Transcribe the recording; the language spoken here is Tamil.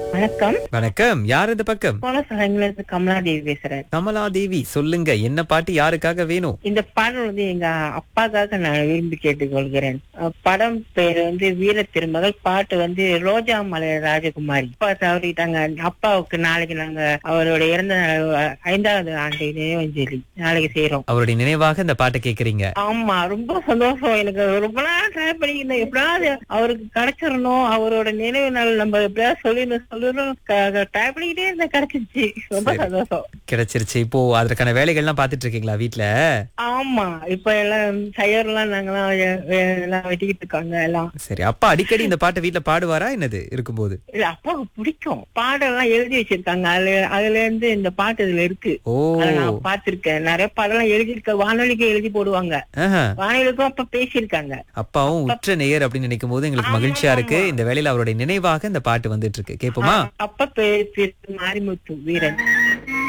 வணக்கம் வணக்கம் யார் இந்த பக்கம் கோலசலங்கல இருந்து கமலாதேவி பேசுறேன் கமலாதேவி சொல்லுங்க என்ன பாட்டு யாருக்காக வேணும் இந்த பாடல் வந்து எங்க அப்பாக்காக நான் விரும்பி கேட்டுக்கொள்கிறேன் அஹ் படம் பேர் வந்து வீர திருமகள் பாட்டு வந்து ரோஜா மலை ராஜகுமாரி அப்பா தவறிட்டாங்க அப்பாவுக்கு நாளைக்கு நாங்க அவரோட இறந்த நாள், அஹ், ஐந்தாவது ஆண்டு நினைவஞ்சலி நாளைக்கு செய்யறோம் அவருடைய நினைவாக இந்த பாட்டை கேக்குறீங்க ஆமா ரொம்ப சந்தோஷம் எனக்கு ரொம்ப நாள் ட்ரை பண்ணிக்கிறேன் எப்படியாவது அவருக்கு கிடைச்சிடணும் அவரோட நினைவு நாள் நம்ம எப்படியாவது சொல்லணும் சொல்லணும் ட்ரை பண்ணிக்கிட்டே இருந்தா கிடைச்சிருச்சு ரொம்ப சரி. சந்தோஷம் கிடைச்சிருச்சு இப்போ அதற்கான வேலைகள்லாம் பாத்துட்டு இருக்கீங்களா வீட்ல ஆமா இப்ப எல்லாம் சையர்லாம் நாங்கெல்லாம் எ- எ- எல்லாம் வெட்டிக்கிட்டு இருக்காங்க எல்லாம் சரி அப்பா அடிக்கடி இந்த பாட்டை வீட்ல பாடுவாரா என்னது இருக்கும்போது இல்ல அப்பாவுக்கு பிடிக்கும் பாடெல்லாம் எழுதி வச்சிருக்காங்க அதுல அதுல இருந்து இந்த பாட்டு இதுல இருக்கு ஓ அதை நான் பாத்திருக்கேன் நிறைய பாடெல்லாம் எழுதியிருக்க வானொலிக்கு எழுதி போடுவாங்க ஆஹா. வானொலிக்கும் அப்ப பேசியிருக்காங்க அப்பாவும் உற்ற நேயர் அப்படின்னு நினைக்கும் போது எங்களுக்கு மகிழ்ச்சியா இருக்கு இந்த வேலையில அவருடைய நினைவாக இந்த பாட்டு வந்துட்டு இருக்கு கேப்போமா அப்ப பேர் மாரிமுத்து வீரன்